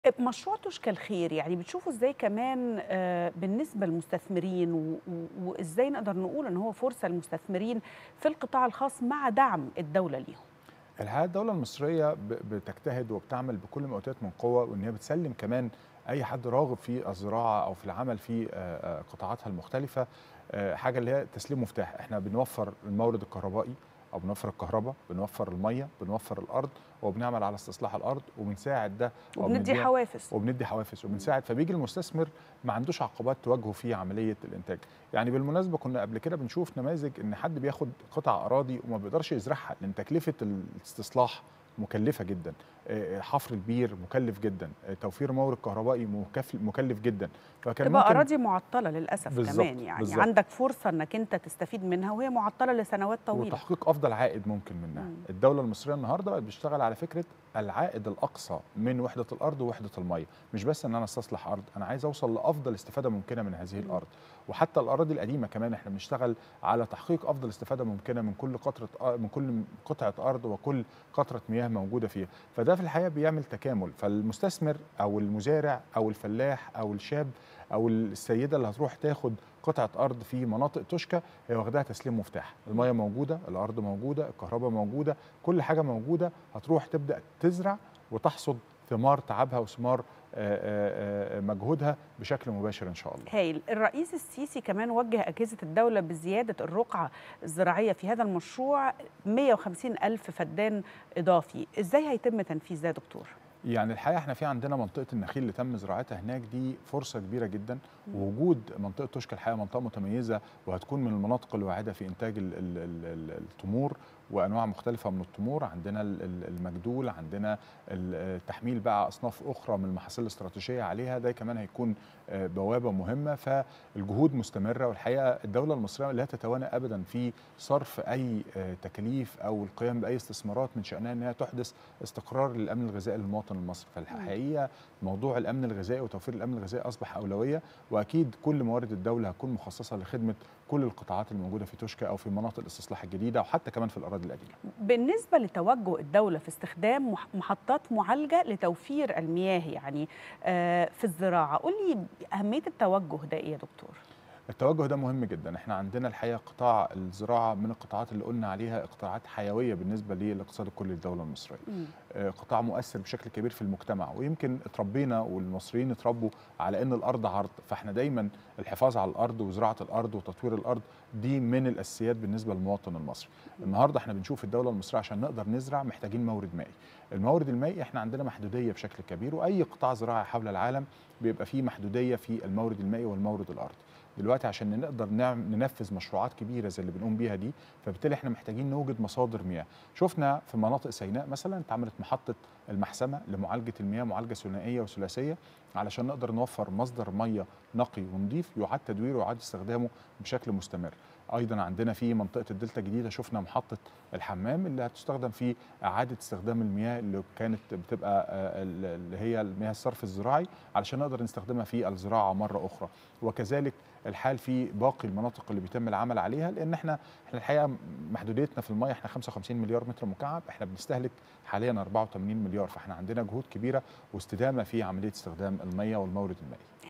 مشروع تشكى الخير يعني بتشوفوا ازاي كمان آه، بالنسبه للمستثمرين و- و- وازاي نقدر نقول ان هو فرصه للمستثمرين في القطاع الخاص مع دعم الدوله ليهم الحقيقه الدوله المصريه ب- بتجتهد وبتعمل بكل ما اوتيت من قوه وان هي بتسلم كمان اي حد راغب في الزراعه او في العمل في آه، آه، قطاعاتها المختلفه آه، حاجه اللي هي تسليم مفتاح احنا بنوفر المورد الكهربائي او بنوفر الكهرباء بنوفر الميه بنوفر الارض وبنعمل على استصلاح الارض وبنساعد ده أو وبندي بنديها- حوافز وبندي حوافز وبنساعد فبيجي المستثمر ما عندوش عقبات تواجهه في عمليه الانتاج يعني بالمناسبه كنا قبل كده بنشوف نماذج ان حد بياخد قطع اراضي وما بيقدرش يزرعها لان تكلفه الاستصلاح مكلفه جدا آه، حفر البير مكلف جدا آه، توفير مورد كهربائي مكف- مكلف جدا فكان تبقى ممكن اراضي معطله للاسف بالظبط، كمان يعني بالظبط. عندك فرصه انك انت تستفيد منها وهي معطله لسنوات طويله وتحقيق افضل عائد ممكن منها مم. الدوله المصريه النهارده بقت بتشتغل على فكره العائد الاقصى من وحده الارض ووحده الميه مش بس ان انا استصلح ارض انا عايز اوصل لافضل استفاده ممكنه من هذه مم. الارض وحتى الاراضي القديمه كمان احنا بنشتغل على تحقيق افضل استفاده ممكنه من كل قطره آه، من كل قطعه ارض وكل قطره مياه موجوده فيها فده في الحقيقه بيعمل تكامل فالمستثمر او المزارع او الفلاح او الشاب او السيده اللي هتروح تاخد قطعه ارض في مناطق تشكى هي واخداها تسليم مفتاح الميه موجوده الارض موجوده الكهرباء موجوده كل حاجه موجوده هتروح تبدا تزرع وتحصد ثمار تعبها وثمار آه، آه، آه، مجهودها بشكل مباشر ان شاء الله هايل الرئيس السيسي كمان وجه أجهزة الدولة بزيادة الرقعة الزراعية في هذا المشروع 150 ألف فدان إضافي إزاي هيتم تنفيذ ده يا دكتور؟ يعني الحقيقه احنا في عندنا منطقه النخيل اللي تم زراعتها هناك دي فرصه كبيره جدا ووجود منطقه تشكى الحقيقه منطقه متميزه وهتكون من المناطق الواعده في انتاج ال- ال- ال- ال- التمور وانواع مختلفه من التمور عندنا ال- ال- المجدول عندنا ال- تحميل بقى اصناف اخرى من المحاصيل الاستراتيجيه عليها ده كمان هيكون آه، بوابه مهمه فالجهود مستمره والحقيقه الدوله المصريه لا تتوانى ابدا في صرف اي آه، تكاليف او القيام باي استثمارات من شانها انها تحدث استقرار للامن الغذائي للمواطن المصري فالحقيقه موضوع الامن الغذائي وتوفير الامن الغذائي اصبح اولويه واكيد كل موارد الدوله هتكون مخصصه لخدمه كل القطاعات الموجوده في تشكى او في مناطق الاستصلاح الجديده وحتى كمان في الاراضي القديمه بالنسبة لتوجه الدولة في استخدام مح- محطات معالجة لتوفير المياه يعني آه، في الزراعة قول لي أهمية التوجه ده إيه يا دكتور؟ التوجه ده مهم جدا احنا عندنا الحقيقه قطاع الزراعه من القطاعات اللي قلنا عليها قطاعات حيويه بالنسبه للاقتصاد الكلي للدوله المصريه مم. آه، قطاع مؤثر بشكل كبير في المجتمع ويمكن اتربينا والمصريين اتربوا على ان الارض عرض فاحنا دايما الحفاظ على الارض وزراعه الارض وتطوير الارض دي من الاساسيات بالنسبه للمواطن المصري النهارده احنا بنشوف الدوله المصريه عشان نقدر نزرع محتاجين مورد مائي المورد المائي احنا عندنا محدوديه بشكل كبير واي قطاع زراعي حول العالم بيبقى فيه محدوديه في المورد المائي والمورد الارضي دلوقتي عشان نقدر نعم ننفذ مشروعات كبيره زي اللي بنقوم بيها دي فبالتالي احنا محتاجين نوجد مصادر مياه شفنا في مناطق سيناء مثلا اتعملت محطه المحسمه لمعالجه المياه معالجه ثنائيه وثلاثيه علشان نقدر نوفر مصدر ميه نقي ونظيف يعاد تدويره ويعاد استخدامه بشكل مستمر ايضا عندنا في منطقه الدلتا الجديده شفنا محطه الحمام اللي هتستخدم في اعاده استخدام المياه اللي كانت بتبقى آه، اللي هي المياه الصرف الزراعي علشان نقدر نستخدمها في الزراعه مره اخرى وكذلك الحال في باقي المناطق اللي بيتم العمل عليها لان احنا احنا الحقيقه محدوديتنا في الميه احنا 55 مليار متر مكعب احنا بنستهلك حاليا 84 مليار فاحنا عندنا جهود كبيره واستدامه في عمليه استخدام الميه والمورد المائي